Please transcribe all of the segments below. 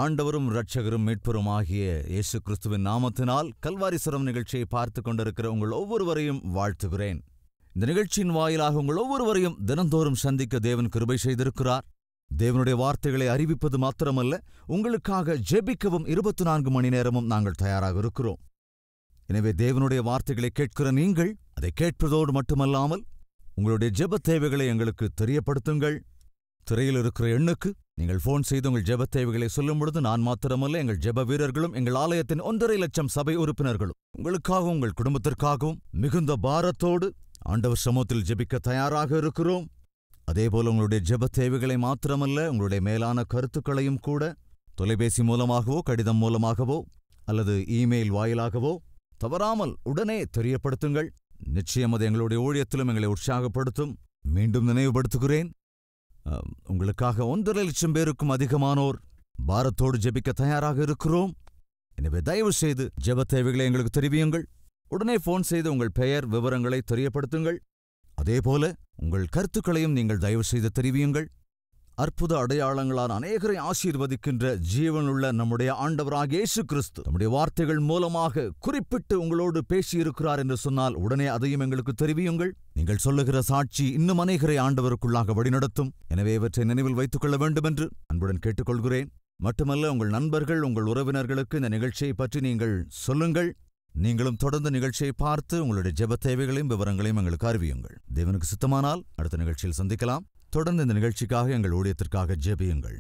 ஆண்டவரும் இரட்சகரும் மீட்பரும் ஆகிய இயேசு கிறிஸ்துவின் நாமத்தினால் கல்வாரிசுரம் நிகழ்ச்சியை பார்த்து கொண்டிருக்கிற உங்கள் ஒவ்வொருவரையும் வாழ்த்துகிறேன் இந்த நிகழ்ச்சியின் வாயிலாக உங்கள் ஒவ்வொருவரையும் தினந்தோறும் சந்திக்க தேவன் கிருபை செய்திருக்கிறார் தேவனுடைய வார்த்தைகளை அறிவிப்பது மாத்திரமல்ல உங்களுக்காக ஜெபிக்கவும் இருபத்தி நான்கு மணி நேரமும் நாங்கள் தயாராக இருக்கிறோம் எனவே தேவனுடைய வார்த்தைகளை கேட்கிற நீங்கள் அதை கேட்பதோடு மட்டுமல்லாமல் உங்களுடைய ஜெப தேவைகளை எங்களுக்கு தெரியப்படுத்துங்கள் திரையில் இருக்கிற எண்ணுக்கு நீங்கள் ஃபோன் செய்து உங்கள் ஜெப தேவைகளை சொல்லும் பொழுது நான் மாத்திரமல்ல எங்கள் ஜெப வீரர்களும் எங்கள் ஆலயத்தின் ஒன்றரை லட்சம் சபை உறுப்பினர்களும் உங்களுக்காகவும் உங்கள் குடும்பத்திற்காகவும் மிகுந்த பாரத்தோடு ஆண்டவர் சமூகத்தில் ஜெபிக்க தயாராக இருக்கிறோம் அதேபோல உங்களுடைய ஜெப தேவைகளை மாத்திரமல்ல உங்களுடைய மேலான கருத்துக்களையும் கூட தொலைபேசி மூலமாகவோ கடிதம் மூலமாகவோ அல்லது இமெயில் வாயிலாகவோ தவறாமல் உடனே தெரியப்படுத்துங்கள் நிச்சயம் அது எங்களுடைய ஊழியத்திலும் எங்களை உற்சாகப்படுத்தும் மீண்டும் நினைவுபடுத்துகிறேன் அம், உங்களுக்காக ஒன்றரை லட்சம் பேருக்கும் அதிகமானோர் பாரத்தோடு ஜெபிக்க தயாராக இருக்கிறோம் எனவே தயவு செய்து ஜெப தேவைகளை எங்களுக்கு தெரிவியுங்கள் உடனே ஃபோன் செய்து உங்கள் பெயர் விவரங்களை தெரியப்படுத்துங்கள் அதேபோல உங்கள் கருத்துக்களையும் நீங்கள் தயவு செய்து தெரிவியுங்கள் அற்புத அடையாளங்களால் அநேகரை ஆசீர்வதிக்கின்ற ஜீவனுள்ள நம்முடைய ஆண்டவராகிய இயேசு கிறிஸ்து நம்முடைய வார்த்தைகள் மூலமாக குறிப்பிட்டு உங்களோடு பேசியிருக்கிறார் என்று சொன்னால் உடனே அதையும் எங்களுக்கு தெரிவியுங்கள் நீங்கள் சொல்லுகிற சாட்சி இன்னும் அநேகரை ஆண்டவருக்குள்ளாக வழிநடத்தும் எனவே இவற்றை நினைவில் வைத்துக் கொள்ள வேண்டும் என்று அன்புடன் கேட்டுக்கொள்கிறேன் மட்டுமல்ல உங்கள் நண்பர்கள் உங்கள் உறவினர்களுக்கு இந்த நிகழ்ச்சியை பற்றி நீங்கள் சொல்லுங்கள் நீங்களும் தொடர்ந்து நிகழ்ச்சியை பார்த்து உங்களுடைய ஜெப தேவைகளையும் விவரங்களையும் எங்களுக்கு அறிவியுங்கள் தேவனுக்கு சித்தமானால் அடுத்த நிகழ்ச்சியில் சந்திக்கலாம் தொடர்ந்து இந்த நிகழ்ச்சிக்காக எங்கள் ஊழியத்திற்காக ஜெபியுங்கள்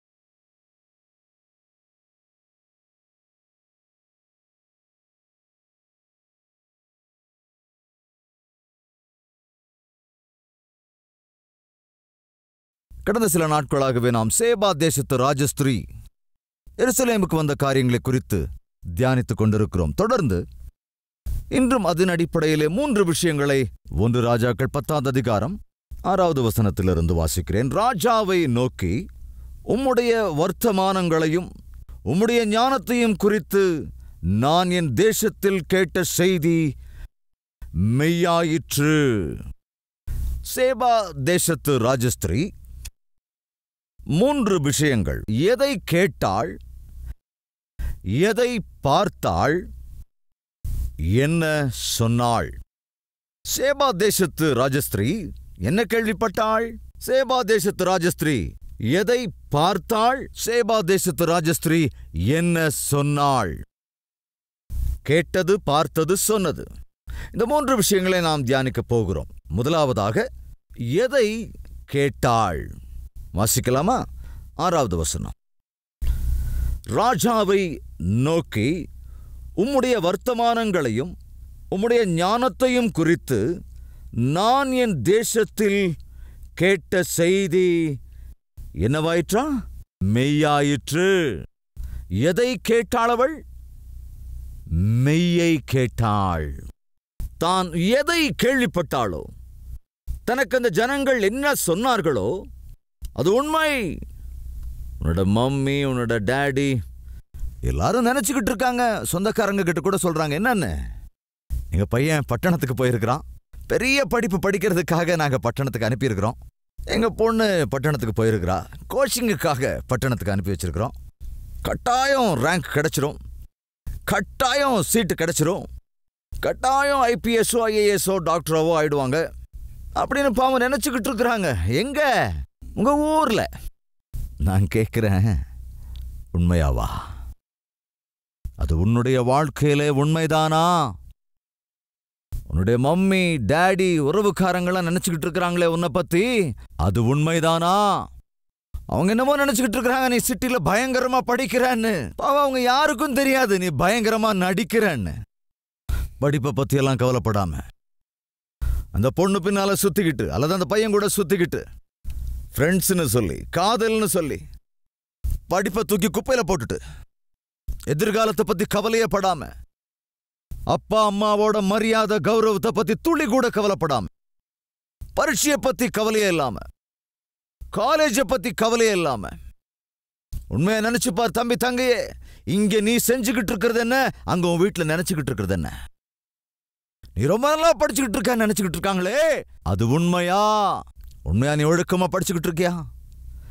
கடந்த சில நாட்களாகவே நாம் சேபா தேசத்து ராஜஸ்திரீ எருசலேமுக்கு வந்த காரியங்களை குறித்து தியானித்துக் கொண்டிருக்கிறோம் தொடர்ந்து இன்றும் அதன் அடிப்படையிலே மூன்று விஷயங்களை ஒன்று ராஜாக்கள் பத்தாவது அதிகாரம் ஆறாவது வசனத்திலிருந்து வாசிக்கிறேன் ராஜாவை நோக்கி உம்முடைய வர்த்தமானங்களையும் உம்முடைய ஞானத்தையும் குறித்து நான் என் தேசத்தில் கேட்ட செய்தி மெய்யாயிற்று சேபா தேசத்து ராஜஸ்திரீ மூன்று விஷயங்கள் எதை கேட்டாள் எதை பார்த்தாள் என்ன சொன்னாள் சேபா தேசத்து ராஜஸ்திரீ என்ன கேள்விப்பட்டாள் சேபா தேசத்து ராஜஸ்திரீ எதை பார்த்தாள் சேபா தேசத்து ராஜஸ்திரீ என்ன சொன்னாள் கேட்டது பார்த்தது சொன்னது இந்த மூன்று விஷயங்களை நாம் தியானிக்கப் போகிறோம் முதலாவதாக எதை கேட்டாள் வாசிக்கலாமா ஆறாவது வசனம் ராஜாவை நோக்கி உம்முடைய வர்த்தமானங்களையும் உம்முடைய ஞானத்தையும் குறித்து நான் என் தேசத்தில் கேட்ட செய்தி என்னவாயிற்றா மெய்யாயிற்று எதை கேட்டாளவள் மெய்யை கேட்டாள் தான் எதை கேள்விப்பட்டாளோ தனக்கு அந்த ஜனங்கள் என்ன சொன்னார்களோ அது உண்மை உன்னோட மம்மி உன்னோட டேடி எல்லாரும் நினைச்சுக்கிட்டு இருக்காங்க சொந்தக்காரங்க கிட்ட கூட சொல்றாங்க என்னன்னு எங்க பையன் பட்டணத்துக்கு போயிருக்கிறான் பெரிய படிப்பு படிக்கிறதுக்காக நாங்க பட்டணத்துக்கு அனுப்பியிருக்கிறோம் எங்க பொண்ணு பட்டணத்துக்கு போயிருக்கிறா கோச்சிங்குக்காக பட்டணத்துக்கு அனுப்பி வச்சிருக்கிறோம் கட்டாயம் ரேங்க் கிடைச்சிரும் கட்டாயம் சீட்டு கிடைச்சிரும் கட்டாயம் ஐபிஎஸ்ஓ ஐஏஎஸ்ஓ டாக்டராவோ ஆயிடுவாங்க அப்படின்னு பாவம் நினைச்சுக்கிட்டு இருக்கிறாங்க எங்க உங்க ஊர்ல நான் கேட்கிறேன் உண்மையாவா அது உன்னுடைய வாழ்க்கையிலே உண்மைதானா உன்னுடைய மம்மி டாடி உறவுக்காரங்களாம் நினைச்சுக்கிட்டு இருக்கிறாங்களே உன்னை பத்தி அது உண்மைதானா அவங்க என்னமோ நினைச்சுக்கிட்டு இருக்கிறாங்க நீ சிட்டில பயங்கரமா படிக்கிறன்னு பாவம் அவங்க யாருக்கும் தெரியாது நீ பயங்கரமா நடிக்கிறன்னு படிப்பை பத்தி எல்லாம் கவலைப்படாம அந்த பொண்ணு பின்னால சுத்திக்கிட்டு அல்லது அந்த பையன் கூட சுத்திக்கிட்டு ஃப்ரெண்ட்ஸ்னு சொல்லி காதல்னு சொல்லி படிப்பை தூக்கி குப்பையில போட்டுட்டு எதிர்காலத்தை பத்தி கவலையே படாம அப்பா அம்மாவோட மரியாதை கௌரவத்தை பத்தி துளி கூட கவலைப்படாம பரீட்சையை பத்தி கவலையே இல்லாம காலேஜை பத்தி கவலையே இல்லாம உண்மையை நினைச்சு பார் தம்பி தங்கையே இங்க நீ செஞ்சுக்கிட்டு இருக்கிறது என்ன அங்க உன் வீட்டுல நினைச்சுக்கிட்டு இருக்கிறது என்ன நீ ரொம்ப நல்லா படிச்சுக்கிட்டு இருக்க நினைச்சுக்கிட்டு இருக்காங்களே அது உண்மையா உண்மையா நீ ஒழுக்கமா படிச்சுக்கிட்டு இருக்கியா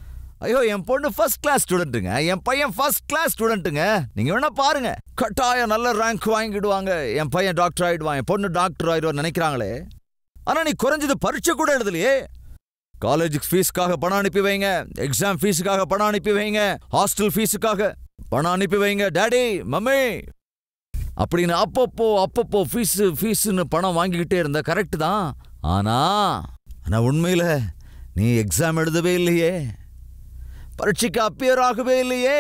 ஐயோ என் பொண்ணு ஃபர்ஸ்ட் கிளாஸ் ஸ்டூடெண்ட்டுங்க என் பையன் ஃபர்ஸ்ட் கிளாஸ் ஸ்டூடெண்ட்டுங்க நீங்க வேணா பாருங்க கட்டாயம் நல்ல ரேங்க் வாங்கிடுவாங்க என் பையன் டாக்டர் ஆயிடுவான் என் பொண்ணு டாக்டர் ஆயிடுவான்னு நினைக்கிறாங்களே ஆனா நீ குறைஞ்சது பரீட்சை கூட எழுதலையே காலேஜுக்கு ஃபீஸ்க்காக பணம் அனுப்பி வைங்க எக்ஸாம் ஃபீஸுக்காக பணம் அனுப்பி வைங்க ஹாஸ்டல் ஃபீஸுக்காக பணம் அனுப்பி வைங்க டாடி மம்மி அப்படின்னு அப்பப்போ அப்பப்போ ஃபீஸ் ஃபீஸ்னு பணம் வாங்கிக்கிட்டே இருந்த கரெக்ட் தான் ஆனா ஆனா உண்மையில நீ எக்ஸாம் எழுதவே இல்லையே பரீட்சைக்கு அப்பியர் ஆகவே இல்லையே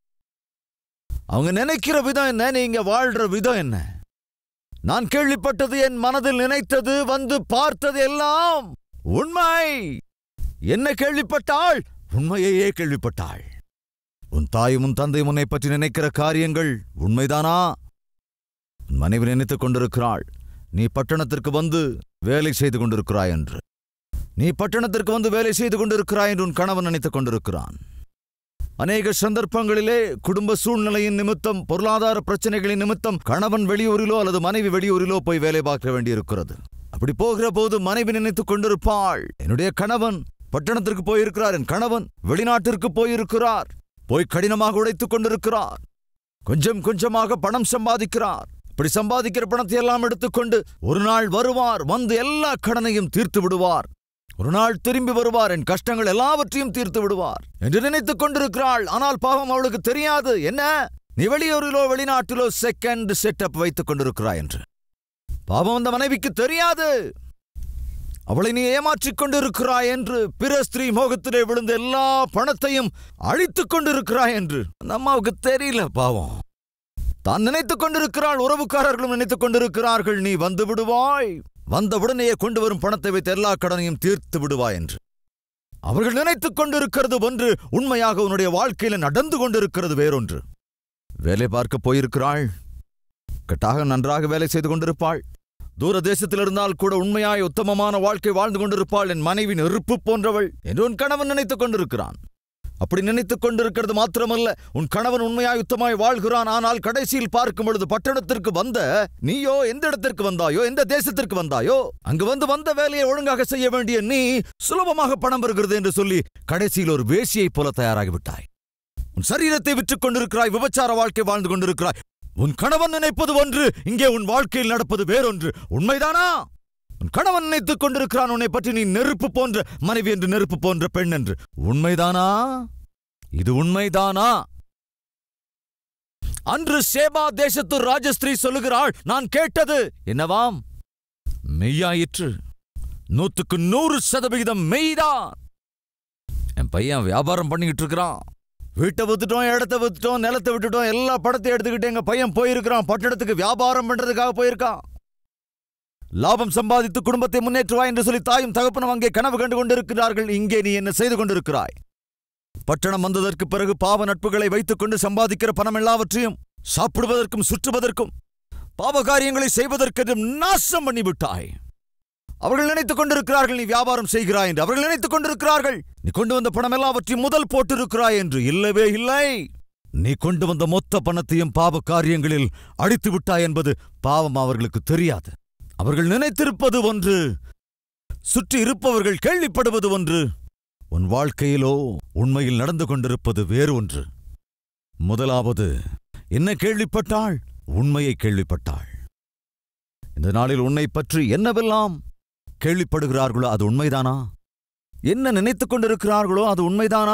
அவங்க நினைக்கிற விதம் என்ன நீங்க வாழ்ற விதம் என்ன நான் கேள்விப்பட்டது என் மனதில் நினைத்தது வந்து பார்த்தது எல்லாம் உண்மை என்ன கேள்விப்பட்டாள் உண்மையையே கேள்விப்பட்டாள் உன் தாயும் உன் தந்தையும் உன்னை பற்றி நினைக்கிற காரியங்கள் உண்மைதானா உன் மனைவி நினைத்துக் கொண்டிருக்கிறாள் நீ பட்டணத்திற்கு வந்து வேலை செய்து கொண்டிருக்கிறாய் என்று நீ பட்டணத்திற்கு வந்து வேலை செய்து கொண்டிருக்கிறாய் என்று உன் கணவன் நினைத்துக் கொண்டிருக்கிறான் அநேக சந்தர்ப்பங்களிலே குடும்ப சூழ்நிலையின் நிமித்தம் பொருளாதார பிரச்சனைகளின் நிமித்தம் கணவன் வெளியூரிலோ அல்லது மனைவி வெளியூரிலோ போய் வேலை பார்க்க வேண்டியிருக்கிறது அப்படி போகிற போது மனைவி நினைத்துக் கொண்டிருப்பாள் என்னுடைய கணவன் பட்டணத்திற்கு போயிருக்கிறார் என் கணவன் வெளிநாட்டிற்கு போயிருக்கிறார் போய் கடினமாக உழைத்துக் கொண்டிருக்கிறார் கொஞ்சம் கொஞ்சமாக பணம் சம்பாதிக்கிறார் இப்படி சம்பாதிக்கிற பணத்தை எல்லாம் எடுத்துக்கொண்டு ஒரு நாள் வருவார் வந்து எல்லா கடனையும் தீர்த்து விடுவார் ஒரு நாள் திரும்பி வருவார் என் கஷ்டங்கள் எல்லாவற்றையும் தீர்த்து விடுவார் என்று நினைத்துக் கொண்டிருக்கிறாள் ஆனால் பாவம் அவளுக்கு தெரியாது என்ன நீ வெளியூரிலோ வெளிநாட்டிலோ செகண்ட் செட்டப் வைத்துக் கொண்டிருக்கிறாய் என்று பாவம் அந்த மனைவிக்கு தெரியாது அவளை நீ ஏமாற்றிக் கொண்டிருக்கிறாய் என்று பிற ஸ்திரீ மோகத்திலே விழுந்த எல்லா பணத்தையும் அழித்துக் கொண்டிருக்கிறாய் என்று அந்த அம்மாவுக்கு தெரியல பாவம் தான் நினைத்துக் கொண்டிருக்கிறாள் உறவுக்காரர்களும் நினைத்துக் கொண்டிருக்கிறார்கள் நீ வந்து விடுவாய் வந்தவுடனேயே கொண்டு வரும் பணத்தை வைத்து எல்லா கடனையும் தீர்த்து விடுவாய் என்று அவர்கள் நினைத்துக் கொண்டிருக்கிறது ஒன்று உண்மையாக உன்னுடைய வாழ்க்கையில நடந்து கொண்டிருக்கிறது வேறொன்று வேலை பார்க்க போயிருக்கிறாள் கட்டாக நன்றாக வேலை செய்து கொண்டிருப்பாள் தூர தேசத்தில் இருந்தால் கூட உண்மையாய் உத்தமமான வாழ்க்கை வாழ்ந்து கொண்டிருப்பாள் என் மனைவி நெருப்பு போன்றவள் என்று உன் கணவன் நினைத்துக் கொண்டிருக்கிறான் அப்படி நினைத்துக் கொண்டிருக்கிறது மாத்திரமல்ல உன் கணவன் உண்மையாய் யுத்தமாய் வாழ்கிறான் ஆனால் கடைசியில் பார்க்கும் பொழுது பட்டணத்திற்கு வந்த நீயோ எந்த இடத்திற்கு வந்தாயோ எந்த தேசத்திற்கு வந்தாயோ அங்கு வந்து வந்த வேலையை ஒழுங்காக செய்ய வேண்டிய நீ சுலபமாக பணம் வருகிறது என்று சொல்லி கடைசியில் ஒரு வேசியைப் போல தயாராகிவிட்டாய் உன் சரீரத்தை விற்றுக் கொண்டிருக்கிறாய் விபச்சார வாழ்க்கை வாழ்ந்து கொண்டிருக்கிறாய் உன் கணவன் நினைப்பது ஒன்று இங்கே உன் வாழ்க்கையில் நடப்பது வேறொன்று உண்மைதானா உன் கணவன் நினைத்துக் கொண்டிருக்கிறான் உன்னை பற்றி நீ நெருப்பு போன்ற மனைவி என்று நெருப்பு போன்ற பெண் என்று உண்மைதானா இது உண்மைதானா அன்று சேபா தேசத்து ராஜஸ்திரீ சொல்லுகிறாள் நான் கேட்டது என்னவாம் மெய்யாயிற்று நூத்துக்கு நூறு சதவிகிதம் மெய்தான் என் பையன் வியாபாரம் பண்ணிக்கிட்டு இருக்கிறான் வீட்டை வித்துட்டோம் இடத்த வித்துட்டோம் நிலத்தை விட்டுட்டோம் எல்லா படத்தையும் எடுத்துக்கிட்டு எங்க பையன் போயிருக்கிறான் பட்டணத்துக்கு வியாபாரம் பண்றதுக்காக போயிருக்கான் லாபம் சம்பாதித்து குடும்பத்தை முன்னேற்றுவாய் என்று சொல்லி தாயும் தகப்பனும் அங்கே கனவு கண்டு கொண்டிருக்கிறார்கள் இங்கே நீ என்ன செய்து கொண்டிருக்கிறாய் பட்டணம் வந்ததற்கு பிறகு பாவ நட்புகளை வைத்துக் கொண்டு சம்பாதிக்கிற பணம் எல்லாவற்றையும் சாப்பிடுவதற்கும் சுற்றுவதற்கும் பாவ காரியங்களை செய்வதற்கென்றும் நாசம் பண்ணிவிட்டாய் அவர்கள் நினைத்துக் கொண்டிருக்கிறார்கள் நீ வியாபாரம் செய்கிறாய் என்று அவர்கள் நினைத்துக் கொண்டிருக்கிறார்கள் நீ கொண்டு வந்த பணம் எல்லாவற்றையும் முதல் போட்டிருக்கிறாய் என்று இல்லவே இல்லை நீ கொண்டு வந்த மொத்த பணத்தையும் பாவ காரியங்களில் அடித்து விட்டாய் என்பது பாவம் அவர்களுக்கு தெரியாது அவர்கள் நினைத்திருப்பது ஒன்று சுற்றி இருப்பவர்கள் கேள்விப்படுவது ஒன்று உன் வாழ்க்கையிலோ உண்மையில் நடந்து கொண்டிருப்பது வேறு ஒன்று முதலாவது என்ன கேள்விப்பட்டாள் உண்மையை கேள்விப்பட்டாள் இந்த நாளில் உன்னை பற்றி என்னவெல்லாம் கேள்விப்படுகிறார்களோ அது உண்மைதானா என்ன நினைத்துக் கொண்டிருக்கிறார்களோ அது உண்மைதானா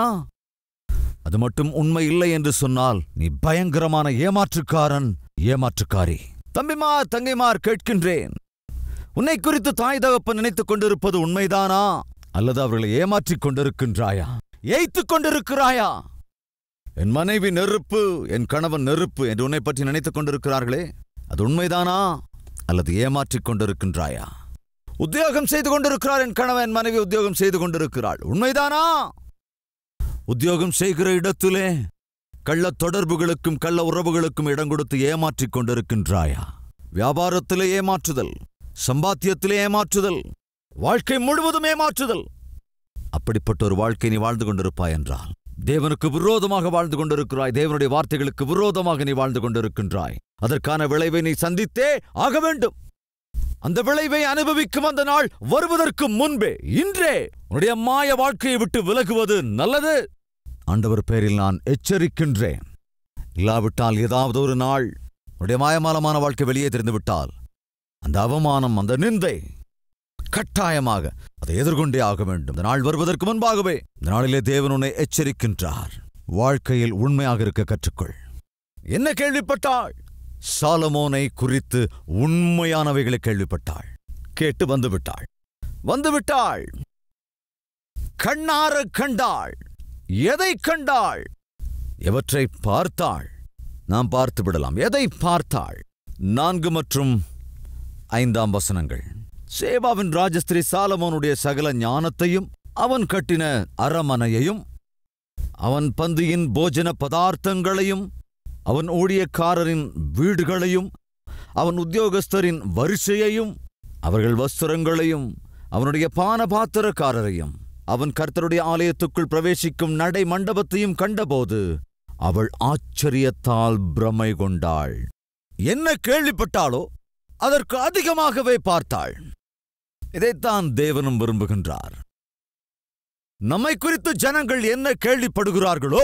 அது மட்டும் உண்மை இல்லை என்று சொன்னால் நீ பயங்கரமான ஏமாற்றுக்காரன் ஏமாற்றுக்காரி தம்பிமார் தங்கைமார் கேட்கின்றேன் உன்னை குறித்து தாய் தகப்பன் நினைத்துக் கொண்டிருப்பது உண்மைதானா அல்லது அவர்களை ஏமாற்றிக் கொண்டிருக்கின்றாயா ஏய்த்துக் கொண்டிருக்கிறாயா என் மனைவி நெருப்பு என் கணவன் நெருப்பு என்று உன்னை பற்றி நினைத்துக் கொண்டிருக்கிறார்களே அது உண்மைதானா அல்லது ஏமாற்றிக் கொண்டிருக்கின்றாயா உத்தியோகம் செய்து கொண்டிருக்கிறார் என் கணவன் என் மனைவி உத்தியோகம் செய்து கொண்டிருக்கிறாள் உண்மைதானா உத்தியோகம் செய்கிற இடத்திலே கள்ள தொடர்புகளுக்கும் கள்ள உறவுகளுக்கும் இடம் கொடுத்து ஏமாற்றிக் கொண்டிருக்கின்றாயா வியாபாரத்திலே ஏமாற்றுதல் சம்பாத்தியத்திலே ஏமாற்றுதல் வாழ்க்கை முழுவதும் ஏமாற்றுதல் அப்படிப்பட்ட ஒரு வாழ்க்கை நீ வாழ்ந்து கொண்டிருப்பாய் என்றால் தேவனுக்கு விரோதமாக வாழ்ந்து கொண்டிருக்கிறாய் தேவனுடைய வார்த்தைகளுக்கு விரோதமாக நீ வாழ்ந்து கொண்டிருக்கின்றாய் அதற்கான விளைவை நீ சந்தித்தே ஆக வேண்டும் அந்த விளைவை அனுபவிக்கும் அந்த நாள் வருவதற்கு முன்பே இன்றே உன்னுடைய மாய வாழ்க்கையை விட்டு விலகுவது நல்லது ஆண்டவர் பேரில் நான் எச்சரிக்கின்றேன் இல்லாவிட்டால் ஏதாவது ஒரு நாள் உடைய மாயமாலமான வாழ்க்கை வெளியே தெரிந்துவிட்டால் அந்த அவமானம் அந்த நிந்தை கட்டாயமாக அதை எதிர்கொண்டே ஆக வேண்டும் இந்த நாள் வருவதற்கு முன்பாகவே இந்த நாளிலே தேவன் உன்னை எச்சரிக்கின்றார் வாழ்க்கையில் உண்மையாக இருக்க கற்றுக்கொள் என்ன கேள்விப்பட்டாள் சாலமோனை குறித்து உண்மையானவைகளை கேள்விப்பட்டாள் கேட்டு வந்து விட்டாள் வந்து விட்டாள் கண்ணார கண்டாள் எதை கண்டாள் எவற்றை பார்த்தாள் நாம் பார்த்து விடலாம் எதை பார்த்தாள் நான்கு மற்றும் ஐந்தாம் வசனங்கள் சேவாவின் ராஜஸ்திரி சாலமோனுடைய சகல ஞானத்தையும் அவன் கட்டின அரமனையையும் அவன் பந்தியின் போஜன பதார்த்தங்களையும் அவன் ஊழியக்காரரின் வீடுகளையும் அவன் உத்தியோகஸ்தரின் வரிசையையும் அவர்கள் வஸ்திரங்களையும் அவனுடைய பானபாத்திரக்காரரையும் அவன் கர்த்தருடைய ஆலயத்துக்குள் பிரவேசிக்கும் நடை மண்டபத்தையும் கண்டபோது அவள் ஆச்சரியத்தால் பிரமை கொண்டாள் என்ன கேள்விப்பட்டாளோ அதற்கு அதிகமாகவே பார்த்தாள் இதைத்தான் தேவனும் விரும்புகின்றார் நம்மை குறித்து ஜனங்கள் என்ன கேள்விப்படுகிறார்களோ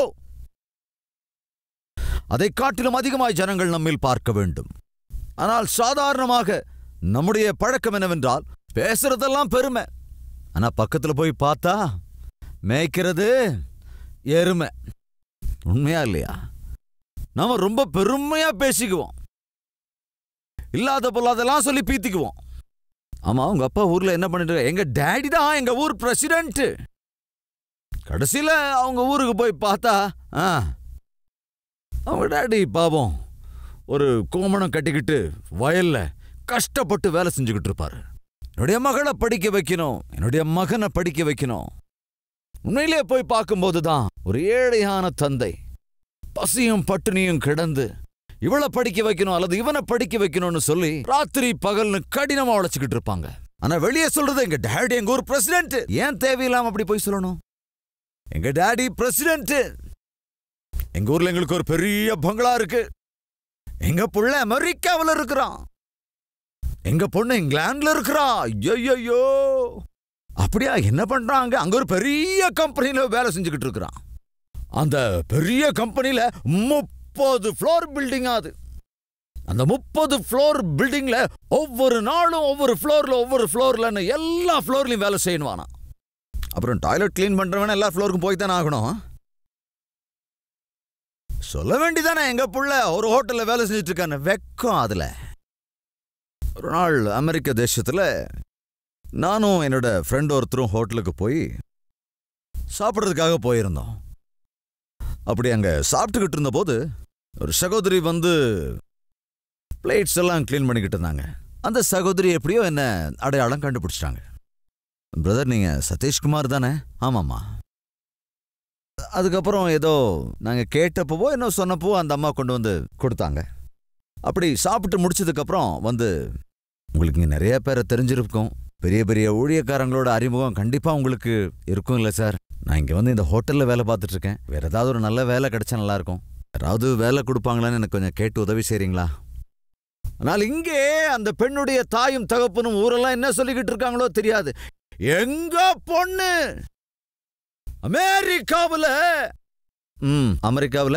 அதை காட்டிலும் அதிகமாய் ஜனங்கள் நம்மில் பார்க்க வேண்டும் ஆனால் சாதாரணமாக நம்முடைய பழக்கம் என்னவென்றால் பேசுறதெல்லாம் பெருமை ஆனா பக்கத்துல போய் பார்த்தா மேய்க்கிறது எருமை உண்மையா இல்லையா நாம ரொம்ப பெருமையா பேசிக்குவோம் இல்லாத பொல்லாதெல்லாம் சொல்லி பீத்திக்குவோம் ஆமா உங்க அப்பா ஊர்ல என்ன பண்ணிட்டு இருக்காரு? எங்க டேடி தான் எங்க ஊர் பிரசிடென்ட் கடைசியில அவங்க ஊருக்கு போய் பார்த்தா ஆ அவங்க டேடி பாவம் ஒரு கோமணம் கட்டிக்கிட்டு வயல்ல கஷ்டப்பட்டு வேலை செஞ்சுக்கிட்டு இருப்பாரு என்னுடைய மகளை படிக்க வைக்கணும் என்னுடைய மகனை படிக்க வைக்கணும் உண்மையிலே போய் பார்க்கும்போது தான் ஒரு ஏழையான தந்தை பசியும் பட்டினியும் கிடந்து இவளை படிக்க வைக்கணும் அல்லது இவனை படிக்க வைக்கணும்னு சொல்லி ராத்திரி பகல்னு கடினமா உழைச்சுக்கிட்டு இருப்பாங்க ஆனா வெளியே சொல்றது எங்க டேடி எங்க ஊர் பிரசிடென்ட் ஏன் தேவையில்லாம அப்படி போய் சொல்லணும் எங்க டேடி பிரசிடென்ட் எங்க ஊர்ல எங்களுக்கு ஒரு பெரிய பங்களா இருக்கு எங்க புள்ள அமெரிக்காவுல இருக்கிறான் எங்க பொண்ணு இங்கிலாந்துல இருக்கிறா ஐயோ அப்படியா என்ன பண்றாங்க அங்க ஒரு பெரிய கம்பெனில வேலை செஞ்சுக்கிட்டு இருக்கிறான் அந்த பெரிய கம்பெனில முப்பது ஃப்ளோர் பில்டிங் அது அந்த முப்பது ஃப்ளோர் பில்டிங்ல ஒவ்வொரு நாளும் ஒவ்வொரு ஃப்ளோர்ல ஒவ்வொரு ஃப்ளோர்ல எல்லா ஃப்ளோர்லயும் வேலை செய்யணுவானா அப்புறம் டாய்லெட் க்ளீன் பண்றவன எல்லா ஃப்ளோருக்கும் போய் தானே ஆகணும் சொல்ல வேண்டியதானே எங்க புள்ள ஒரு ஹோட்டல்ல வேலை செஞ்சுட்டு இருக்கான வெக்கம் அதுல ஒரு நாள் அமெரிக்க தேசத்துல நானும் என்னோட ஃப்ரெண்ட் ஒருத்தரும் ஹோட்டலுக்கு போய் சாப்பிட்றதுக்காக போயிருந்தோம் அப்படி அங்க சாப்பிட்டுக்கிட்டு இருந்தபோது ஒரு சகோதரி வந்து பிளேட்ஸ் எல்லாம் க்ளீன் பண்ணிக்கிட்டு இருந்தாங்க அந்த சகோதரி எப்படியோ என்ன அடையாளம் கண்டுபிடிச்சிட்டாங்க பிரதர் நீங்க சதீஷ்குமார் தானே ஆமாம்மா அதுக்கப்புறம் ஏதோ நாங்கள் கேட்டப்பவோ என்ன சொன்னப்போ அந்த அம்மா கொண்டு வந்து கொடுத்தாங்க அப்படி சாப்பிட்டு முடிச்சதுக்கப்புறம் வந்து உங்களுக்கு இங்கே நிறைய பேரை தெரிஞ்சிருக்கும் பெரிய பெரிய ஊழியக்காரங்களோட அறிமுகம் கண்டிப்பாக உங்களுக்கு இருக்கும் இல்லை சார் நான் இங்கே வந்து இந்த ஹோட்டலில் வேலை பார்த்துட்டு இருக்கேன் வேற ஏதாவது ஒரு நல்ல வேலை கிடைச்சா நல்லா இருக்கும் யாராவது வேலை கொடுப்பாங்களான்னு எனக்கு கொஞ்சம் கேட்டு உதவி செய்றீங்களா ஆனால் இங்கே அந்த பெண்ணுடைய தாயும் தகப்பனும் ஊரெல்லாம் என்ன சொல்லிக்கிட்டு இருக்காங்களோ தெரியாது எங்க பொண்ணு அமெரிக்காவுல ம் அமெரிக்காவுல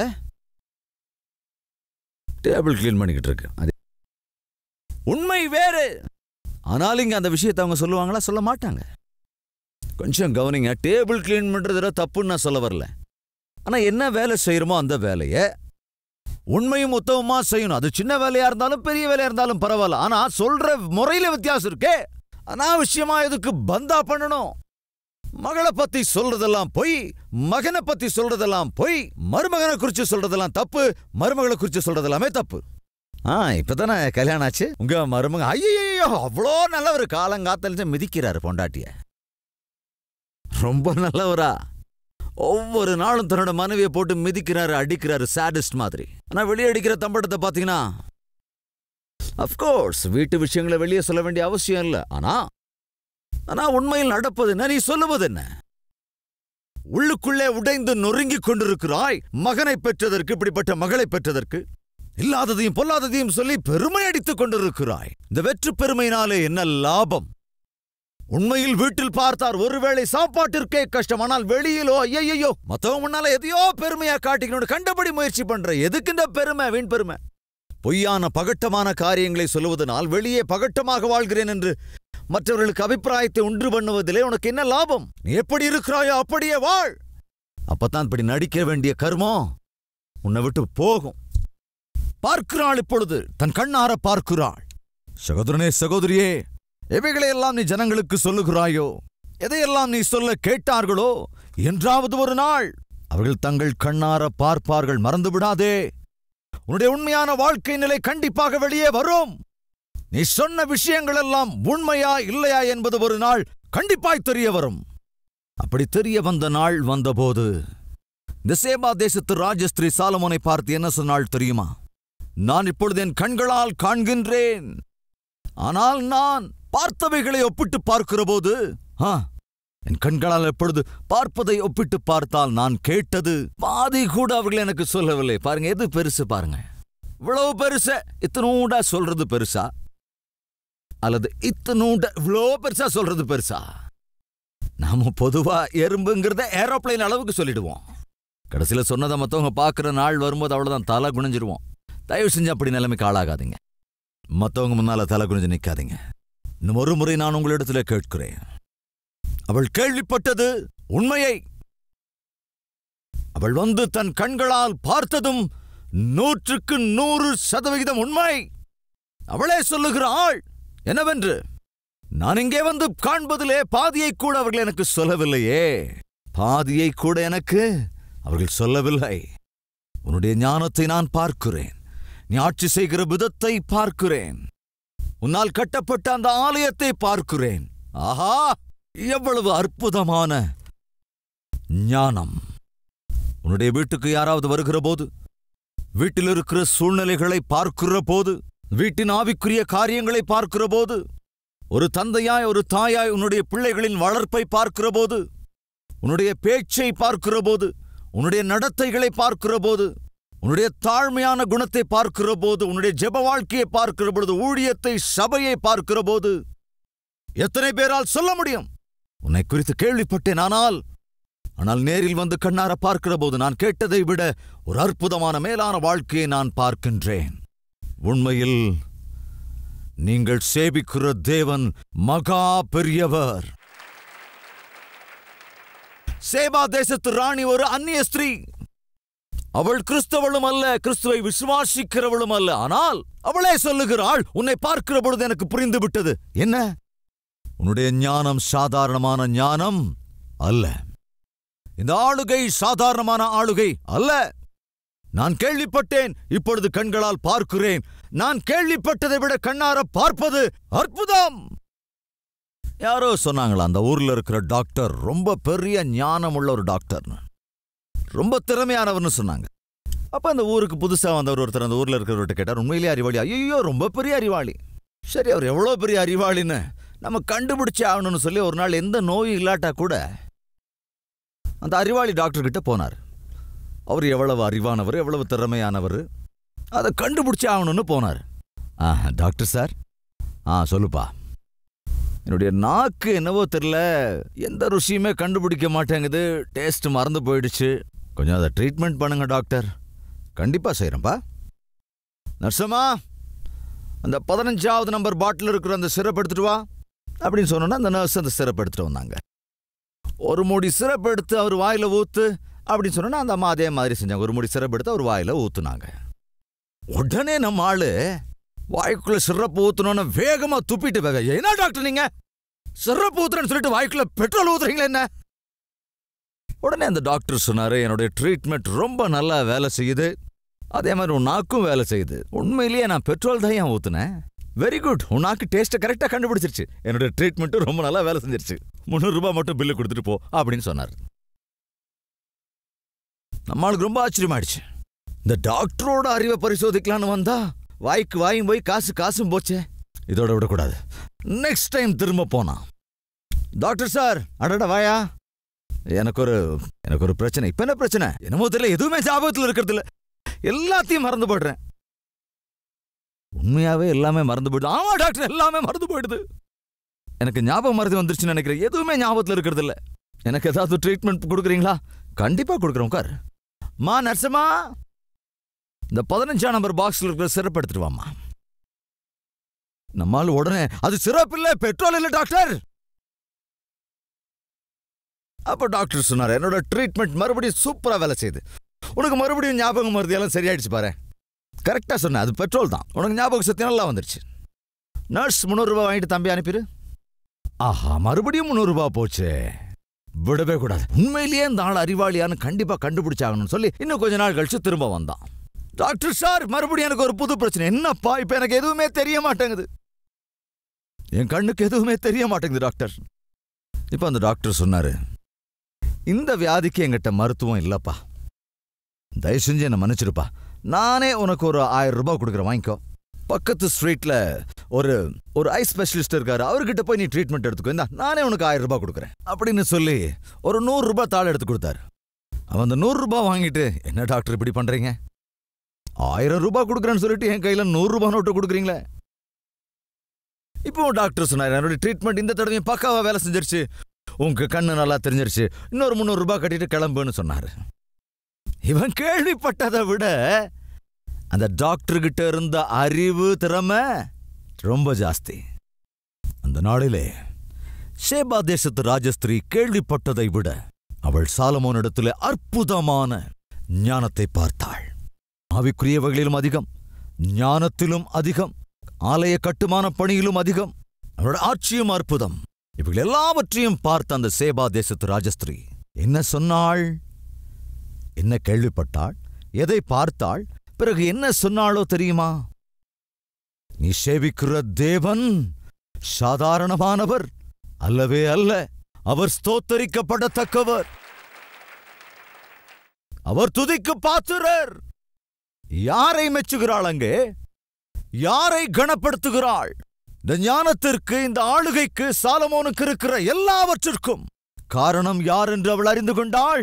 டேபிள் க்ளீன் பண்ணிக்கிட்டு இருக்கு அது உண்மை வேறு ஆனால் இங்க அந்த விஷயத்தை அவங்க சொல்லுவாங்களா சொல்ல மாட்டாங்க கொஞ்சம் கவனிங்க டேபிள் க்ளீன் பண்றதுல தப்புன்னு நான் சொல்ல வரல ஆனா என்ன வேலை செய்யறோமோ அந்த வேலையை உண்மையும் உத்தமமா செய்யணும் அது சின்ன வேலையா இருந்தாலும் பெரிய வேலையா இருந்தாலும் பரவாயில்ல ஆனா சொல்ற முறையில வித்தியாசம் இருக்கே அனாவசியமா எதுக்கு பந்தா பண்ணணும் மகளை பத்தி சொல்றதெல்லாம் பொய் மகனை பத்தி சொல்றதெல்லாம் பொய் மருமகனை குறிச்சு சொல்றதெல்லாம் தப்பு மருமகளை குறிச்சு சொல்றதெல்லாமே தப்பு ஆ இப்பதானே கல்யாணம் ஆச்சு உங்க மருமக ஐயோ அவ்வளோ நல்லவர் காலங்காத்தல மிதிக்கிறாரு பொண்டாட்டிய ரொம்ப நல்லவரா ஒவ்வொரு நாளும் தன்னோட மனைவியை போட்டு மிதிக்கிறாரு அடிக்கிறாரு சாடிஸ்ட் மாதிரி ஆனா வெளியே அடிக்கிற தம்பட்டத்தை பாத்தீங்கன்னா அஃப்கோர்ஸ் வீட்டு விஷயங்களை வெளியே சொல்ல வேண்டிய அவசியம் இல்லை ஆனா ஆனா உண்மையில் நடப்பது என்ன நீ சொல்லுவது என்ன உள்ளுக்குள்ளே உடைந்து நொறுங்கிக் கொண்டிருக்கிறாய் மகனை பெற்றதற்கு இப்படிப்பட்ட மகளை பெற்றதற்கு இல்லாததையும் பொல்லாததையும் சொல்லி பெருமை அடித்துக் கொண்டிருக்கிறாய் இந்த வெற்று பெருமையினாலே என்ன லாபம் உண்மையில் வீட்டில் பார்த்தார் ஒருவேளை சாப்பாட்டிற்கே கஷ்டம் ஆனால் வெளியிலோ ஐயையோ மத்தவங்க முன்னால எதையோ பெருமையா காட்டிக்கணும் கண்டபடி முயற்சி பண்ற எதுக்கு இந்த பெருமை வீண் பெருமை பொய்யான பகட்டமான காரியங்களை சொல்லுவதனால் வெளியே பகட்டமாக வாழ்கிறேன் என்று மற்றவர்களுக்கு அபிப்பிராயத்தை உண்டு பண்ணுவதிலே உனக்கு என்ன லாபம் நீ எப்படி இருக்கிறாயோ அப்படியே வாழ் அப்பதான் இப்படி நடிக்க வேண்டிய கர்மம் உன்னை விட்டு போகும் பார்க்கிறாள் இப்பொழுது தன் கண்ணார பார்க்கிறாள் சகோதரனே சகோதரியே எவைகளையெல்லாம் நீ ஜனங்களுக்கு சொல்லுகிறாயோ எதையெல்லாம் நீ சொல்ல கேட்டார்களோ என்றாவது ஒரு நாள் அவர்கள் தங்கள் கண்ணார பார்ப்பார்கள் மறந்து விடாதே உன்னுடைய உண்மையான வாழ்க்கை நிலை கண்டிப்பாக வெளியே வரும் நீ சொன்ன விஷயங்கள் எல்லாம் உண்மையா இல்லையா என்பது ஒரு நாள் கண்டிப்பாய் தெரிய வரும் அப்படி தெரிய வந்த நாள் வந்தபோது இந்த சேபா தேசத்து ராஜஸ்திரி சாலமோனை பார்த்து என்ன சொன்னாள் தெரியுமா நான் இப்பொழுது என் கண்களால் காண்கின்றேன் ஆனால் நான் பார்த்தவைகளை ஒப்பிட்டு பார்க்கிறபோது ஆ, என் கண்களால் எப்பொழுது பார்ப்பதை ஒப்பிட்டு பார்த்தால் நான் கேட்டது பாதி கூட அவர்கள் எனக்கு சொல்லவில்லை பாருங்க எது பெருசு பாருங்க இவ்வளவு பெருசா இத்தனூண்டா சொல்றது பெருசா அல்லது இத்தனூண்ட இவ்வளோ பெருசா சொல்றது பெருசா நாம பொதுவா எறும்புங்கிறத ஏரோப்ளைன் அளவுக்கு சொல்லிடுவோம் கடைசியில சொன்னதை மத்தவங்க பார்க்குற நாள் வரும்போது அவ்வளவுதான் தலை குனிஞ்சிருவோம் தயவு செஞ்சு அப்படி நிலைமைக்கு ஆளாகாதீங்க மத்தவங்க முன்னால தலை குனிஞ்சு நிக்காதீங்க இன்னும் ஒரு முறை நான் உங்களிடத்துல கேட்கிறேன் அவள் கேள்விப்பட்டது உண்மையை அவள் வந்து தன் கண்களால் பார்த்ததும் நூற்றுக்கு நூறு சதவிகிதம் உண்மை அவளே சொல்லுகிறாள் என்னவென்று நான் இங்கே வந்து காண்பதிலே பாதியை கூட அவர்கள் எனக்கு சொல்லவில்லையே பாதியை கூட எனக்கு அவர்கள் சொல்லவில்லை உன்னுடைய ஞானத்தை நான் பார்க்கிறேன் நீ ஆட்சி செய்கிற விதத்தை பார்க்கிறேன் உன்னால் கட்டப்பட்ட அந்த ஆலயத்தை பார்க்கிறேன் ஆஹா எவ்வளவு அற்புதமான ஞானம் உன்னுடைய வீட்டுக்கு யாராவது வருகிற போது வீட்டில் இருக்கிற சூழ்நிலைகளை பார்க்கிற போது வீட்டின் ஆவிக்குரிய காரியங்களை பார்க்கிற போது ஒரு தந்தையாய் ஒரு தாயாய் உன்னுடைய பிள்ளைகளின் வளர்ப்பை பார்க்கிற போது உன்னுடைய பேச்சை பார்க்கிற போது உன்னுடைய நடத்தைகளை பார்க்கிற போது உன்னுடைய தாழ்மையான குணத்தை பார்க்கிற போது உன்னுடைய ஜெப வாழ்க்கையை பார்க்கிற பொழுது ஊழியத்தை சபையை பார்க்கிற போது எத்தனை பேரால் சொல்ல முடியும் உன்னை குறித்து கேள்விப்பட்டேன் ஆனால் ஆனால் நேரில் வந்து கண்ணார பார்க்கிற போது நான் கேட்டதை விட ஒரு அற்புதமான மேலான வாழ்க்கையை நான் பார்க்கின்றேன் உண்மையில் நீங்கள் சேவிக்கிற தேவன் மகா பெரியவர் சேபா தேசத்து ராணி ஒரு அந்நிய ஸ்திரீ அவள் கிறிஸ்தவளும் அல்ல கிறிஸ்துவை விசுவாசிக்கிறவளும் அல்ல ஆனால் அவளே சொல்லுகிறாள் உன்னை பார்க்கிற பொழுது எனக்கு புரிந்து விட்டது என்ன உன்னுடைய ஞானம் சாதாரணமான ஞானம் அல்ல இந்த ஆளுகை சாதாரணமான ஆளுகை அல்ல நான் கேள்விப்பட்டேன் இப்பொழுது கண்களால் பார்க்கிறேன் நான் கேள்விப்பட்டதை விட கண்ணார பார்ப்பது அற்புதம் யாரோ சொன்னாங்களா அந்த ஊர்ல இருக்கிற டாக்டர் ரொம்ப பெரிய ஞானம் உள்ள ஒரு டாக்டர் ரொம்ப திறமையானவர்னு சொன்னாங்க அப்ப அந்த ஊருக்கு புதுசா வந்தவர் ஒருத்தர் அந்த ஊர்ல இருக்கிறவர்கிட்ட கேட்டார் உண்மையிலேயே அறிவாளி ஐயோ ரொம்ப பெரிய அறிவாளி சரி அவர் எவ்வளவு பெரிய அறிவாளின்னு நம்ம கண்டுபிடிச்சே ஆகணும்னு சொல்லி ஒரு நாள் எந்த நோயும் இல்லாட்டா கூட அந்த அறிவாளி டாக்டர் கிட்ட போனார் அவர் எவ்வளவு அறிவானவர் எவ்வளவு திறமையானவர் அதை கண்டுபிடிச்சே ஆகணும்னு போனார் ஆ டாக்டர் சார் ஆ சொல்லுப்பா என்னுடைய நாக்கு என்னவோ தெரில எந்த ருசியுமே கண்டுபிடிக்க மாட்டேங்குது டேஸ்ட் மறந்து போயிடுச்சு கொஞ்சம் அதை ட்ரீட்மெண்ட் பண்ணுங்க டாக்டர் கண்டிப்பா செய்கிறேன்ப்பா நர்சம்மா அந்த பதினஞ்சாவது நம்பர் பாட்டில் இருக்கிற அந்த சிரப் எடுத்துட்டு வா அப்படின்னு சொன்னோன்னா அந்த நர்ஸ் அந்த சிரப் எடுத்துட்டு வந்தாங்க ஒரு மூடி சிரப் எடுத்து அவர் வாயில ஊத்து அப்படின்னு சொன்னா அந்த அம்மா அதே மாதிரி செஞ்சாங்க ஒரு மூடி சிரப் எடுத்து அவர் வாயில ஊத்துனாங்க உடனே நம்ம ஆளு வாய்க்குள்ள சிறப்பு ஊத்தணும்னு வேகமா துப்பிட்டு வேக என்ன டாக்டர் நீங்க சிறப்பு ஊத்துறேன்னு சொல்லிட்டு வாய்க்குள்ள பெட்ரோல் ஊத்துறீங்களா என்ன உடனே அந்த டாக்டர் சொன்னாரு என்னுடைய ட்ரீட்மெண்ட் ரொம்ப நல்லா வேலை செய்யுது அதே மாதிரி உன் நாக்கும் வேலை செய்யுது உண்மையிலேயே நான் பெட்ரோல் தான் ஏன் ஊத்துனேன் வெரி குட் உன் நாக்கு டேஸ்ட்டை கரெக்டாக கண்டுபிடிச்சிருச்சு என்னோட ட்ரீட்மெண்ட்டும் ரொம்ப நல்லா வேலை செஞ்சிருச்சு முந்நூறு ரூபாய் மட்டும் பில்லு கொடுத்துட்டு போ அப்படின்னு சொன்னார் நம்மளுக்கு ரொம்ப ஆச்சரியமாயிடுச்சு இந்த டாக்டரோட அறிவை பரிசோதிக்கலான்னு வந்தா வாய்க்கு வாயும் போய் காசு காசும் போச்சே இதோட விடக்கூடாது நெக்ஸ்ட் டைம் திரும்ப போனான் டாக்டர் சார் அடடா வாயா எனக்கு ஒரு எனக்கு ஒரு பிரச்சனை இப்ப என்ன பிரச்சனை என்னமோ தெரியல எதுவுமே ஞாபகத்தில் இருக்கிறது இல்ல எல்லாத்தையும் மறந்து போடுறேன் உண்மையாவே எல்லாமே மறந்து போயிடுது ஆமா டாக்டர் எல்லாமே மறந்து போயிடுது எனக்கு ஞாபகம் மறதி வந்துருச்சுன்னு நினைக்கிறேன் எதுவுமே ஞாபகத்தில் இருக்கிறது இல்ல எனக்கு ஏதாவது ட்ரீட்மெண்ட் கொடுக்குறீங்களா கண்டிப்பா கொடுக்குறேன் உட்கார் மா நர்சமா இந்த பதினஞ்சாம் நம்பர் பாக்ஸ்ல இருக்கிற சிறப்பு எடுத்துட்டு வாம்மா நம்மால் உடனே அது சிறப்பு இல்ல பெட்ரோல் இல்ல டாக்டர் அப்ப டாக்டர் சொன்னார் என்னோட ட்ரீட்மெண்ட் மறுபடியும் சூப்பரா வேலை செய்யுது உனக்கு மறுபடியும் ஞாபகம் மருதி எல்லாம் சரியாயிடுச்சு பாரு கரெக்டா சொன்னேன் அது பெட்ரோல் தான் உனக்கு ஞாபகம் சக்தி நல்லா வந்துருச்சு நர்ஸ் முந்நூறு ரூபாய் வாங்கிட்டு தம்பி அனுப்பிடு ஆஹா மறுபடியும் முந்நூறு ரூபாய் போச்சு விடவே கூடாது உண்மையிலேயே இந்த ஆள் அறிவாளியான்னு கண்டிப்பா கண்டுபிடிச்சாகணும்னு சொல்லி இன்னும் கொஞ்ச நாள் கழிச்சு திரும்ப வந்தான் டாக்டர் சார் மறுபடியும் எனக்கு ஒரு புது பிரச்சனை என்னப்பா இப்ப எனக்கு எதுவுமே தெரிய மாட்டேங்குது என் கண்ணுக்கு எதுவுமே தெரிய மாட்டேங்குது டாக்டர் இப்ப அந்த டாக்டர் சொன்னாரு இந்த வியாதிக்கு என்கிட்ட மருத்துவம் இல்லப்பா தயவு செஞ்சு என்ன மன்னிச்சிருப்பா நானே உனக்கு ஒரு ஆயிரம் ரூபாய் கொடுக்குறேன் வாங்கிக்கோ பக்கத்து ஸ்ட்ரீட்ல ஒரு ஒரு ஐ ஸ்பெஷலிஸ்ட் இருக்காரு அவர்கிட்ட போய் நீ ட்ரீட்மெண்ட் எடுத்துக்கோ இந்தா நானே உனக்கு ஆயிரம் ரூபாய் கொடுக்குறேன் அப்படின்னு சொல்லி ஒரு நூறு ரூபாய் தாள் எடுத்து கொடுத்தாரு அவன் அந்த நூறு ரூபாய் வாங்கிட்டு என்ன டாக்டர் இப்படி பண்றீங்க ஆயிரம் ரூபாய் கொடுக்குறேன்னு சொல்லிட்டு என் கையில நூறு ரூபாய் நோட்டு கொடுக்குறீங்களே இப்போ டாக்டர் சொன்னார் என்னோட ட்ரீட்மெண்ட் இந்த தடவையும் பக்காவா வேலை செஞ்சிருச்சு உங்க கண்ணு நல்லா தெரிஞ்சிருச்சு இன்னொரு முந்நூறு ரூபாய் கட்டிட்டு கிளம்புன்னு சொன்னாரு இவன் கேள்விப்பட்டதை விட அந்த டாக்டர் கிட்ட இருந்த அறிவு திறமை ரொம்ப ஜாஸ்தி அந்த நாளிலே ஷேபா தேசத்து ராஜஸ்திரீ கேள்விப்பட்டதை விட அவள் சாலமோனிடத்திலே அற்புதமான ஞானத்தை பார்த்தாள் ஆவிக்குரியவர்களிலும் அதிகம் ஞானத்திலும் அதிகம் ஆலய கட்டுமான பணியிலும் அதிகம் அவளோட ஆட்சியும் அற்புதம் இவர்கள் எல்லாவற்றையும் பார்த்த அந்த சேபா தேசத்து ராஜஸ்திரீ என்ன சொன்னாள் என்ன கேள்விப்பட்டாள் எதை பார்த்தாள் பிறகு என்ன சொன்னாளோ தெரியுமா நீ சேவிக்கிற தேவன் சாதாரணமானவர் அல்லவே அல்ல அவர் ஸ்தோத்தரிக்கப்படத்தக்கவர் அவர் துதிக்கு பாத்திரர் யாரை மெச்சுகிறாள் அங்கே யாரை கனப்படுத்துகிறாள் இந்த ஞானத்திற்கு இந்த ஆளுகைக்கு சாலமோனுக்கு இருக்கிற எல்லாவற்றிற்கும் காரணம் யார் என்று அவள் அறிந்து கொண்டாள்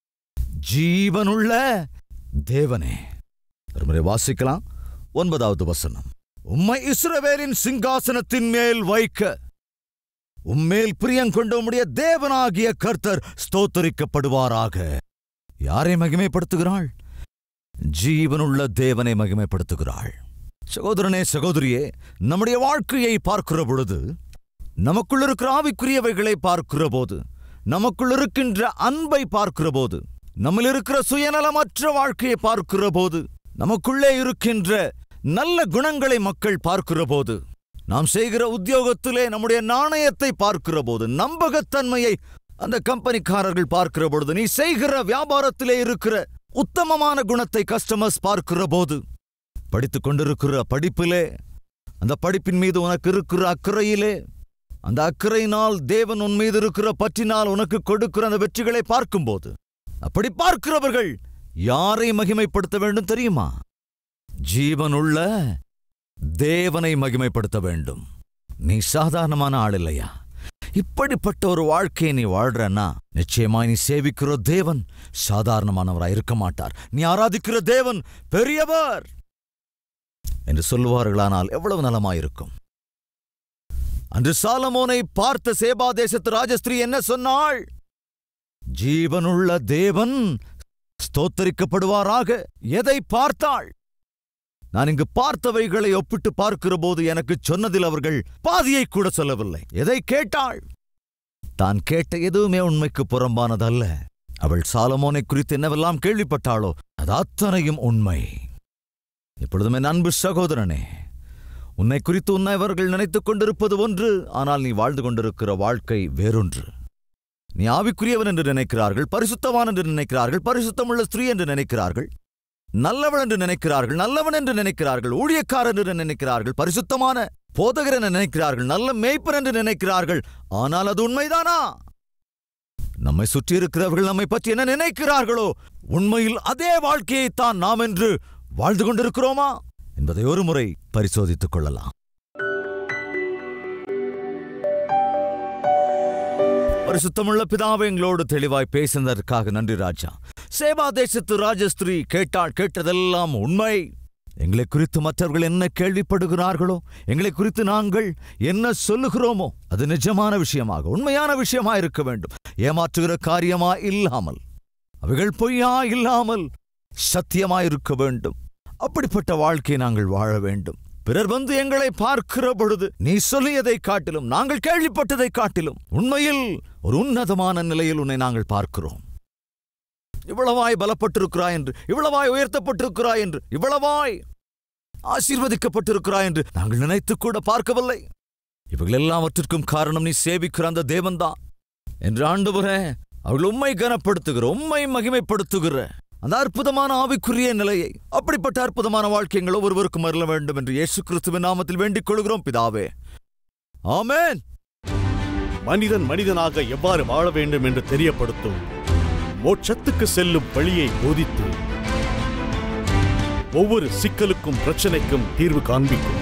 ஜீவனுள்ள தேவனே ஒருமுறை வாசிக்கலாம் ஒன்பதாவது வசனம் உம்மை இஸ்ரவேலின் சிங்காசனத்தின் மேல் வைக்க உம்மேல் பிரியங்கொண்ட உம்முடைய தேவனாகிய கர்த்தர் ஸ்தோத்தரிக்கப்படுவாராக யாரை மகிமைப்படுத்துகிறாள் ஜீவனுள்ள தேவனை மகிமைப்படுத்துகிறாள் சகோதரனே சகோதரியே நம்முடைய வாழ்க்கையை பார்க்கிற பொழுது நமக்குள் இருக்கிற ஆவிக்குரியவைகளை பார்க்கிற போது நமக்குள் இருக்கின்ற அன்பை பார்க்கிற போது நம்மில் இருக்கிற சுயநலமற்ற வாழ்க்கையை பார்க்கிற போது நமக்குள்ளே இருக்கின்ற நல்ல குணங்களை மக்கள் பார்க்கிற போது நாம் செய்கிற உத்தியோகத்திலே நம்முடைய நாணயத்தை பார்க்கிற போது நம்பகத்தன்மையை அந்த கம்பெனிக்காரர்கள் பார்க்கிற பொழுது நீ செய்கிற வியாபாரத்திலே இருக்கிற உத்தமமான குணத்தை கஸ்டமர்ஸ் பார்க்கிற போது படித்துக் கொண்டிருக்கிற படிப்பிலே அந்த படிப்பின் மீது உனக்கு இருக்கிற அக்கறையிலே அந்த அக்கறையினால் தேவன் உன் மீது இருக்கிற பற்றினால் உனக்கு கொடுக்கிற அந்த வெற்றிகளை பார்க்கும்போது அப்படி பார்க்கிறவர்கள் யாரை மகிமைப்படுத்த வேண்டும் தெரியுமா ஜீவனுள்ள தேவனை மகிமைப்படுத்த வேண்டும் நீ சாதாரணமான ஆள் இல்லையா இப்படிப்பட்ட ஒரு வாழ்க்கையை நீ வாழ்றன்னா நிச்சயமாய் நீ சேவிக்கிற தேவன் சாதாரணமானவராய் இருக்க மாட்டார் நீ ஆராதிக்கிற தேவன் பெரியவர் என்று சொல்லுவார்களானால் எவ்வளவு நலமாயிருக்கும் அன்று சாலமோனை பார்த்த சேபா தேசத்து ராஜஸ்திரீ என்ன சொன்னாள் ஜீவனுள்ள தேவன் ஸ்தோத்தரிக்கப்படுவாராக எதை பார்த்தாள் நான் இங்கு பார்த்தவைகளை ஒப்பிட்டு பார்க்கிற போது எனக்கு சொன்னதில் அவர்கள் பாதியை கூட சொல்லவில்லை எதை கேட்டாள் தான் கேட்ட எதுவுமே உண்மைக்கு புறம்பானதல்ல அவள் சாலமோனை குறித்து என்னவெல்லாம் கேள்விப்பட்டாளோ அது அத்தனையும் உண்மை இப்பொழுதும் என் அன்பு சகோதரனே உன்னை குறித்து உன்னை அவர்கள் நினைத்துக் கொண்டிருப்பது ஒன்று ஆனால் நீ வாழ்ந்து கொண்டிருக்கிற வாழ்க்கை வேறொன்று நீ ஆவிக்குரியவன் என்று நினைக்கிறார்கள் பரிசுத்தவான் என்று நினைக்கிறார்கள் பரிசுத்தமுள்ள ஸ்திரீ என்று நினைக்கிறார்கள் நல்லவன் என்று நினைக்கிறார்கள் நல்லவன் என்று நினைக்கிறார்கள் ஊழியக்காரன் என்று நினைக்கிறார்கள் பரிசுத்தமான போதகர் என நினைக்கிறார்கள் நல்ல மேய்ப்பர் என்று நினைக்கிறார்கள் ஆனால் அது உண்மைதானா நம்மை சுற்றி இருக்கிறவர்கள் நம்மை பற்றி என்ன நினைக்கிறார்களோ உண்மையில் அதே வாழ்க்கையைத்தான் நாம் என்று வாழ்ந்து கொண்டிருக்கிறோமா என்பதை ஒரு முறை பரிசோதித்துக் கொள்ளலாம் பரிசுத்தமுள்ள பிதாவை எங்களோடு தெளிவாய் பேசினதற்காக நன்றி ராஜா சேவா தேசத்து ராஜஸ்திரீ கேட்டாள் கேட்டதெல்லாம் உண்மை எங்களை குறித்து மற்றவர்கள் என்ன கேள்விப்படுகிறார்களோ எங்களை குறித்து நாங்கள் என்ன சொல்லுகிறோமோ அது நிஜமான விஷயமாக உண்மையான விஷயமா இருக்க வேண்டும் ஏமாற்றுகிற காரியமா இல்லாமல் அவைகள் பொய்யா இல்லாமல் சத்தியமா இருக்க வேண்டும் அப்படிப்பட்ட வாழ்க்கையை நாங்கள் வாழ வேண்டும் பிறர் வந்து எங்களை பார்க்கிற பொழுது நீ சொல்லியதை காட்டிலும் நாங்கள் கேள்விப்பட்டதை காட்டிலும் உண்மையில் ஒரு உன்னதமான நிலையில் உன்னை நாங்கள் பார்க்கிறோம் இவ்வளவாய் பலப்பட்டிருக்கிறாய் என்று இவ்வளவாய் உயர்த்தப்பட்டிருக்கிறாய் என்று இவ்வளவாய் ஆசீர்வதிக்கப்பட்டிருக்கிறாய் என்று நாங்கள் நினைத்து கூட பார்க்கவில்லை இவைகள் எல்லாவற்றிற்கும் காரணம் நீ சேவிக்கிற அந்த தேவன்தான் என்று ஆண்டவரே அவர்கள் உண்மை கனப்படுத்துகிற உண்மை மகிமைப்படுத்துகிற அந்த அற்புதமான ஆவிக்குரிய நிலையை அப்படிப்பட்ட அற்புதமான வாழ்க்கை எங்கள் ஒவ்வொருவருக்கும் அருள வேண்டும் என்று இயேசு கிறிஸ்துவின் நாமத்தில் வேண்டிக் கொள்கிறோம் பிதாவே ஆமென் மனிதன் மனிதனாக எவ்வாறு வாழ வேண்டும் என்று தெரியப்படுத்தும் மோட்சத்துக்கு செல்லும் வழியை போதித்து ஒவ்வொரு சிக்கலுக்கும் பிரச்சனைக்கும் தீர்வு காண்பிக்கும்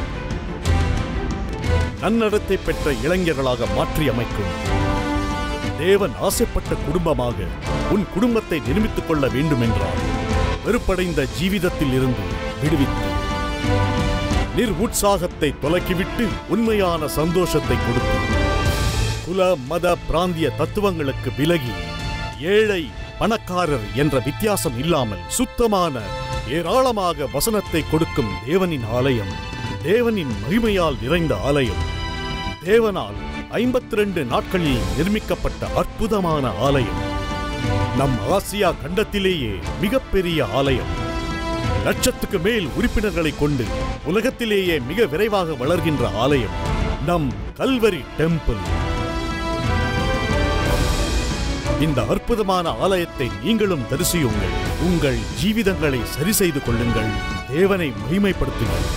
நன்னடத்தை பெற்ற இளைஞர்களாக மாற்றி அமைக்கும் தேவன் ஆசைப்பட்ட குடும்பமாக உன் குடும்பத்தை நிர்மித்துக் கொள்ள வேண்டும் என்றால் வெறுப்படைந்த ஜீவிதத்தில் இருந்து விடுவித்து நிர் உற்சாகத்தை தொலக்கிவிட்டு உண்மையான சந்தோஷத்தை கொடுத்து குல மத பிராந்திய தத்துவங்களுக்கு விலகி ஏழை பணக்காரர் என்ற வித்தியாசம் இல்லாமல் சுத்தமான ஏராளமாக வசனத்தை கொடுக்கும் தேவனின் ஆலயம் தேவனின் மகிமையால் நிறைந்த ஆலயம் தேவனால் ஐம்பத்தி ரெண்டு நாட்களில் நிர்மிக்கப்பட்ட அற்புதமான ஆலயம் நம் ஆசியா கண்டத்திலேயே மிகப்பெரிய ஆலயம் லட்சத்துக்கு மேல் உறுப்பினர்களை கொண்டு உலகத்திலேயே மிக விரைவாக வளர்கின்ற ஆலயம் நம் கல்வரி டெம்பிள் இந்த அற்புதமான ஆலயத்தை நீங்களும் தரிசியுங்கள் உங்கள் ஜீவிதங்களை சரி செய்து கொள்ளுங்கள் தேவனை மகிமைப்படுத்துங்கள்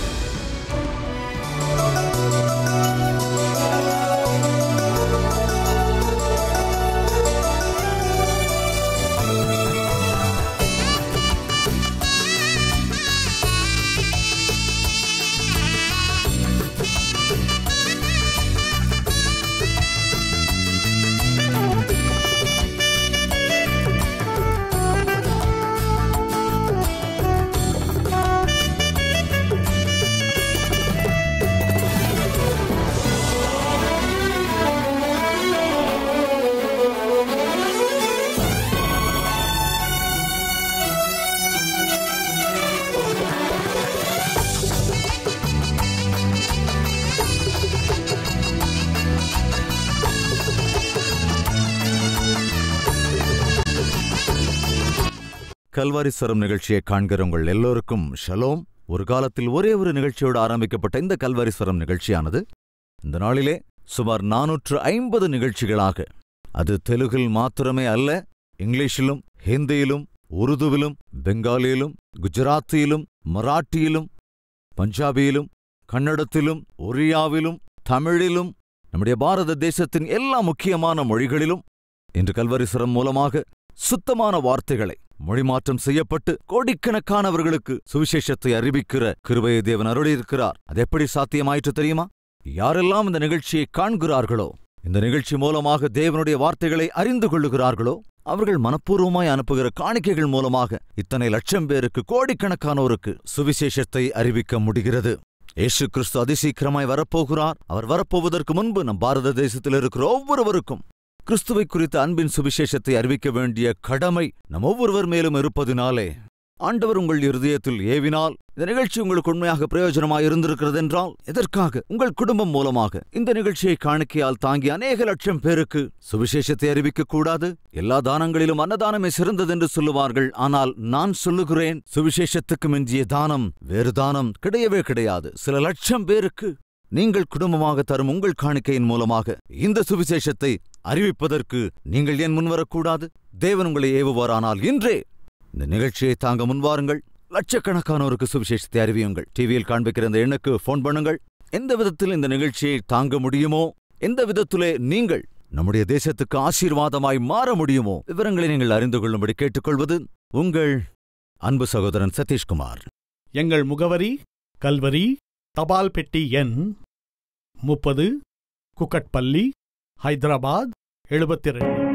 கல்வாரிஸ்வரம் நிகழ்ச்சியை காண்கிற உங்கள் எல்லோருக்கும் ஷலோம் ஒரு காலத்தில் ஒரே ஒரு நிகழ்ச்சியோடு ஆரம்பிக்கப்பட்ட இந்த கல்வாரிஸ்வரம் நிகழ்ச்சியானது இந்த நாளிலே சுமார் நானூற்று ஐம்பது நிகழ்ச்சிகளாக அது தெலுகில் மாத்திரமே அல்ல இங்கிலீஷிலும் ஹிந்தியிலும் உருதுவிலும் பெங்காலியிலும் குஜராத்தியிலும் மராட்டியிலும் பஞ்சாபியிலும் கன்னடத்திலும் ஒரியாவிலும் தமிழிலும் நம்முடைய பாரத தேசத்தின் எல்லா முக்கியமான மொழிகளிலும் இன்று கல்வரிசுரம் மூலமாக சுத்தமான வார்த்தைகளை மொழிமாற்றம் செய்யப்பட்டு கோடிக்கணக்கானவர்களுக்கு சுவிசேஷத்தை அறிவிக்கிற கிருபையை தேவன் அருளியிருக்கிறார் அது எப்படி சாத்தியமாயிற்று தெரியுமா யாரெல்லாம் இந்த நிகழ்ச்சியை காண்கிறார்களோ இந்த நிகழ்ச்சி மூலமாக தேவனுடைய வார்த்தைகளை அறிந்து கொள்ளுகிறார்களோ அவர்கள் மனப்பூர்வமாய் அனுப்புகிற காணிக்கைகள் மூலமாக இத்தனை லட்சம் பேருக்கு கோடிக்கணக்கானோருக்கு சுவிசேஷத்தை அறிவிக்க முடிகிறது இயேசு கிறிஸ்து அதிசீக்கிரமாய் வரப்போகிறார் அவர் வரப்போவதற்கு முன்பு நம் பாரத தேசத்தில் இருக்கிற ஒவ்வொருவருக்கும் கிறிஸ்துவை குறித்த அன்பின் சுவிசேஷத்தை அறிவிக்க வேண்டிய கடமை நம் ஒவ்வொருவர் மேலும் இருப்பதினாலே ஆண்டவர் உங்கள் இருதயத்தில் ஏவினால் இந்த நிகழ்ச்சி உங்களுக்கு உண்மையாக பிரயோஜனமாக இருந்திருக்கிறது என்றால் எதற்காக உங்கள் குடும்பம் மூலமாக இந்த நிகழ்ச்சியை காணிக்கையால் தாங்கி அநேக லட்சம் பேருக்கு சுவிசேஷத்தை அறிவிக்க கூடாது எல்லா தானங்களிலும் அன்னதானமே சிறந்தது என்று சொல்லுவார்கள் ஆனால் நான் சொல்லுகிறேன் சுவிசேஷத்துக்கு மிஞ்சிய தானம் வேறு தானம் கிடையவே கிடையாது சில லட்சம் பேருக்கு நீங்கள் குடும்பமாக தரும் உங்கள் காணிக்கையின் மூலமாக இந்த சுவிசேஷத்தை அறிவிப்பதற்கு நீங்கள் ஏன் முன்வரக்கூடாது தேவன் உங்களை ஏவுவாரானால் இன்றே இந்த நிகழ்ச்சியை தாங்க முன்வாருங்கள் லட்சக்கணக்கானோருக்கு சுவிசேஷத்தை அறிவியுங்கள் டிவியில் காண்பிக்கிற இந்த எண்ணுக்கு ஃபோன் பண்ணுங்கள் எந்த விதத்தில் இந்த நிகழ்ச்சியை தாங்க முடியுமோ எந்த விதத்திலே நீங்கள் நம்முடைய தேசத்துக்கு ஆசீர்வாதமாய் மாற முடியுமோ விவரங்களை நீங்கள் அறிந்து கொள்ளும்படி கேட்டுக்கொள்வது உங்கள் அன்பு சகோதரன் சதீஷ்குமார் எங்கள் முகவரி கல்வரி தபால் பெட்டி எண் முப்பது குக்கட்பள்ளி ஹைதராபாத் எழுபத்தி ரெண்டு